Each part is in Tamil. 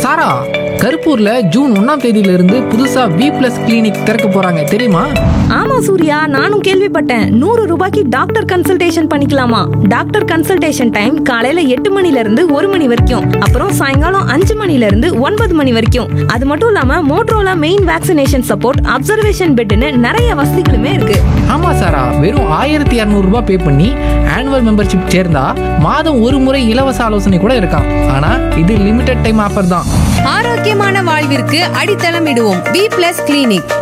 சாரா கருப்பூர்ல ஜூன் ஒன்னாம் தேதியில இருந்து புதுசா வி பிளஸ் கிளினிக் திறக்க போறாங்க தெரியுமா ஆமா சூர்யா நானும் கேள்விப்பட்டேன் நூறு ரூபாய்க்கு டாக்டர் கன்சல்டேஷன் பண்ணிக்கலாமா டாக்டர் கன்சல்டேஷன் டைம் காலையில எட்டு மணில இருந்து ஒரு மணி வரைக்கும் அப்புறம் சாயங்காலம் அஞ்சு மணில இருந்து ஒன்பது மணி வரைக்கும் அது மட்டும் இல்லாம Motorola main vaccination support observation பெட்னு நிறைய வசதிகளுமே இருக்கு ஆமா சாரா வெறும் ஆயிரத்தி இரநூறு ரூபாய் பே பண்ணி ஆனுவல் மெம்பர்ஷிப் சேர்ந்தா மாதம் ஒரு முறை இலவச ஆலோசனை கூட இருக்காம் ஆனா இது லிமிடெட் டைம் ஆஃபர் தான் ஆரோக்கியமான வாழ்விற்கு அடித்தளம் இடுவோம் பி பிளஸ் கிளினிக்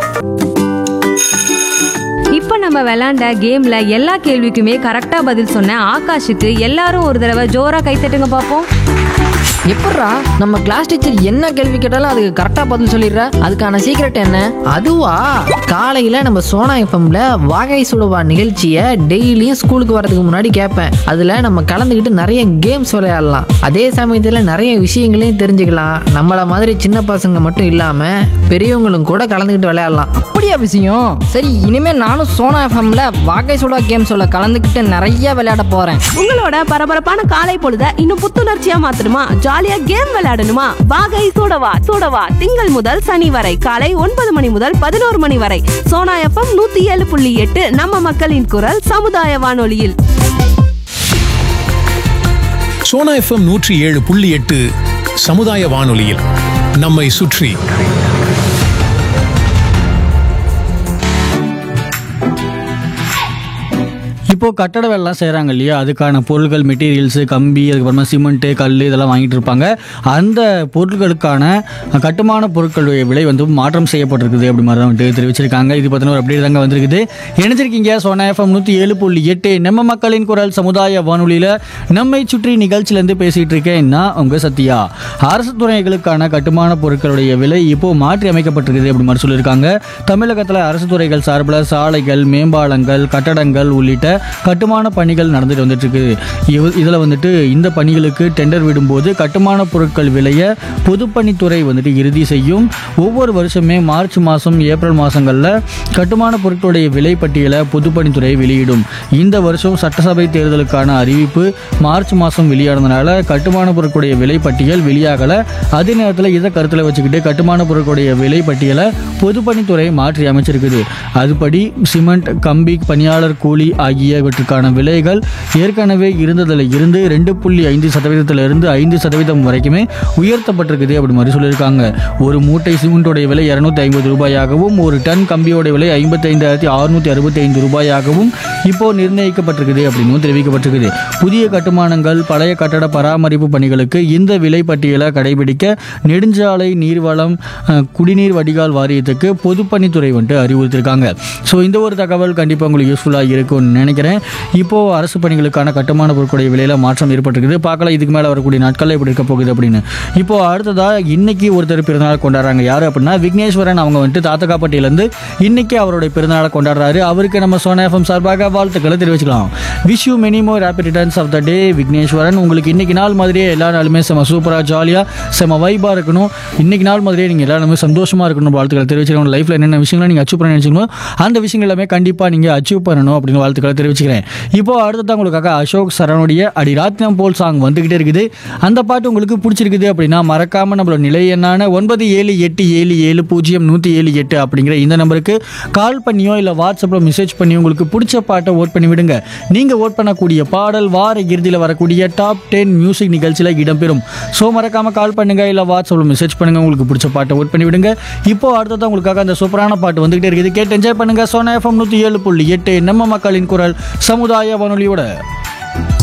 இப்ப நம்ம விளையாண்ட கேம்ல எல்லா கேள்விக்குமே கரெக்டா பதில் சொன்ன ஆகாஷுக்கு எல்லாரும் ஒரு தடவை ஜோரா கைத்தட்டுங்க பாப்போம் எப்பட்றா நம்ம கிளாஸ் டீச்சர் என்ன கேள்வி கேட்டாலும் அதுக்கு கரெக்டா பதில் சொல்லிடுற அதுக்கான சீக்ரெட் என்ன அதுவா காலையில நம்ம சோனா எஃப்எம்ல வாகை சுடுவா நிகழ்ச்சியை டெய்லியும் ஸ்கூலுக்கு வரதுக்கு முன்னாடி கேட்பேன் அதுல நம்ம கலந்துக்கிட்டு நிறைய கேம்ஸ் விளையாடலாம் அதே சமயத்துல நிறைய விஷயங்களையும் தெரிஞ்சுக்கலாம் நம்மள மாதிரி சின்ன பசங்க மட்டும் இல்லாம பெரியவங்களும் கூட கலந்துக்கிட்டு விளையாடலாம் அப்படியா விஷயம் சரி இனிமே நானும் சோனா எஃப்எம்ல வாகை சுடா கேம் சொல்ல கலந்துக்கிட்டு நிறைய விளையாட போறேன் உங்களோட பரபரப்பான காலை பொழுத இன்னும் புத்துணர்ச்சியா மாத்தணுமா ஜாலியா கேம் விளையாடணுமா வாகை சூடவா சூடவா திங்கள் முதல் சனி வரை காலை ஒன்பது மணி முதல் பதினோரு மணி வரை சோனா எஃப்எம் நூத்தி ஏழு புள்ளி எட்டு நம்ம மக்களின் குரல் சமுதாய வானொலியில் சோனா எஃப்எம் நூற்றி ஏழு புள்ளி எட்டு சமுதாய வானொலியில் நம்மை சுற்றி இப்போ கட்டட வேலைலாம் செய்கிறாங்க இல்லையா அதுக்கான பொருட்கள் மெட்டீரியல்ஸ் கம்பி அதுக்கப்புறமா சிமெண்ட்டு கல் இதெல்லாம் வாங்கிட்டு இருப்பாங்க அந்த பொருட்களுக்கான கட்டுமான பொருட்களுடைய விலை வந்து மாற்றம் செய்யப்பட்டிருக்குது அப்படி மாதிரி தான் வந்துட்டு தெரிவிச்சிருக்காங்க இது பற்றின ஒரு அப்டேட் தாங்க வந்திருக்குது இணைஞ்சிருக்கீங்க சோனா எஃப்எம் நூற்றி ஏழு புள்ளி எட்டு நம்ம மக்களின் குரல் சமுதாய வானொலியில் நம்மை சுற்றி நிகழ்ச்சியிலேருந்து பேசிகிட்டு இருக்கேன் நான் உங்கள் சத்யா அரசு துறைகளுக்கான கட்டுமான பொருட்களுடைய விலை இப்போ மாற்றி அமைக்கப்பட்டிருக்குது அப்படி மாதிரி சொல்லியிருக்காங்க தமிழகத்தில் அரசு துறைகள் சார்பில் சாலைகள் மேம்பாலங்கள் கட்டடங்கள் உள்ளிட்ட கட்டுமான பணிகள் நடந்துட்டு வந்துட்டு இருக்குது இதில் வந்துட்டு இந்த பணிகளுக்கு டெண்டர் விடும்போது கட்டுமான பொருட்கள் விலையை பொதுப்பணித்துறை வந்துட்டு இறுதி செய்யும் ஒவ்வொரு வருஷமே மார்ச் மாதம் ஏப்ரல் மாதங்களில் கட்டுமான பொருட்களுடைய விலை பட்டியலை பொதுப்பணித்துறை வெளியிடும் இந்த வருஷம் சட்டசபை தேர்தலுக்கான அறிவிப்பு மார்ச் மாதம் வெளியானதுனால கட்டுமான பொருட்களுடைய விலை பட்டியல் வெளியாகலை அதே நேரத்தில் இதை கருத்தில் வச்சுக்கிட்டு கட்டுமான பொருட்களுடைய விலை பட்டியலை பொதுப்பணித்துறை மாற்றி அமைச்சிருக்குது அதுபடி சிமெண்ட் கம்பி பணியாளர் கூலி ஆகியவற்றுக்கான விலைகள் ஏற்கனவே இருந்ததில் இருந்து ரெண்டு புள்ளி ஐந்து சதவீதத்திலிருந்து ஐந்து சதவீதம் வரைக்குமே உயர்த்தப்பட்டிருக்குது அப்படி மாதிரி சொல்லியிருக்காங்க ஒரு மூட்டை சிமெண்டோடைய விலை இரநூத்தி ஐம்பது ரூபாயாகவும் ஒரு டன் கம்பியோட விலை ஐம்பத்தி ஐந்தாயிரத்தி அறுநூத்தி அறுபத்தி ஐந்து ரூபாயாகவும் இப்போ நிர்ணயிக்கப்பட்டிருக்குது அப்படின்னு தெரிவிக்கப்பட்டிருக்குது புதிய கட்டுமானங்கள் பழைய கட்டட பராமரிப்பு பணிகளுக்கு இந்த விலை பட்டியலை கடைபிடிக்க நெடுஞ்சாலை நீர்வளம் அஹ், குடிநீர் வடிகால் வாரியத்துக்கு பொதுப்பணித்துறை வந்துட்டு அறிவுறுத்திருக்காங்க ஸோ இந்த ஒரு தகவல் கண்டிப்பாக உங்களுக்கு யூஸ்ஃபுல்லாக இருக்கும்னு நினைக்கிறேன் இப்போ அரசு பணிகளுக்கான கட்டுமான பொருட்களுடைய விலையில மாற்றம் ஏற்பட்டிருக்குது பார்க்கலாம் இதுக்கு மேலே வரக்கூடிய நாட்களில் எப்படி இருக்க போகுது அப்படின்னு இப்போ அடுத்ததா இன்னைக்கு ஒருத்தர் பிறந்தநாள் கொண்டாடுறாங்க யார் அப்படின்னா விக்னேஸ்வரன் அவங்க வந்துட்டு தாத்தகாப்பட்டியிலேருந்து இன்னைக்கு அவருடைய பிறந்தநாளை கொண்டாடுறாரு அவருக்கு நம்ம சோனா எஃப்எம் சார்பாக வாழ்த்துக்களை தெரிவிச்சுக்கலாம் wish you many more happy returns of the day Vigneshwaran உங்களுக்கு இன்னைக்கு நாள் மாதிரியே எல்லா நாளுமே செம சூப்பராக ஜாலியாக செம வைபாக இருக்கணும் இன்னைக்கு நாள் மாதிரியே நீங்கள் எல்லா நாளுமே சந்தோஷமாக இருக்கணும் வாழ்த்துக்களை தெரிவிச்சுக்கணும் லைஃப்பில் என்னென்ன விஷயங்களை நீங்கள் அச்சீவ் பண்ண நினச்சிங்களோ அந்த விஷயங்கள் எல்லாமே கண்டிப்பாக நீங்கள் அச்சீவ் பண்ணணும் அப்படின்னு வாழ்த்துக்களை தெரிவிச்சுக்கிறேன் இப்போ அடுத்ததான் உங்களுக்காக அசோக் சரணுடைய அடி ராத்தினம் போல் சாங் வந்துகிட்டே இருக்குது அந்த பாட்டு உங்களுக்கு பிடிச்சிருக்குது அப்படின்னா மறக்காம நம்மளோட நிலை என்னான ஒன்பது ஏழு எட்டு ஏழு ஏழு பூஜ்ஜியம் நூற்றி ஏழு எட்டு அப்படிங்கிற இந்த நம்பருக்கு கால் பண்ணியோ இல்லை வாட்ஸ்அப்பில் மெசேஜ் பண்ணியோ உங்களுக்கு பிடிச்ச பாட்டை ஓட் பண்ணி விடுங்க நீங்கள் ஓட் பண்ணக்கூடிய பாடல் வார இறுதியில் வரக்கூடிய டாப் டென் மியூசிக் நிகழ்ச்சியில் இடம்பெறும் ஸோ மறக்காம கால் பண்ணுங்க இல்லை வாட்ஸ்அப்பில் மெசேஜ் பண்ணுங்க உங்களுக்கு பிடிச்ச பாட்டை ஓட் பண்ணி விடுங்க இப்போ அடுத்ததான் உங்களுக்காக அந்த சூப்பரான பாட்டு வந்துகிட்டே இருக்குது கேட்டு என்ஜாய் பண்ணுங்க சோனா எஃப்எம் நூற்றி ஏழு புள்ளி எட்டு நம்ம மக்களின் குரல் சமுதாய வானொலியோட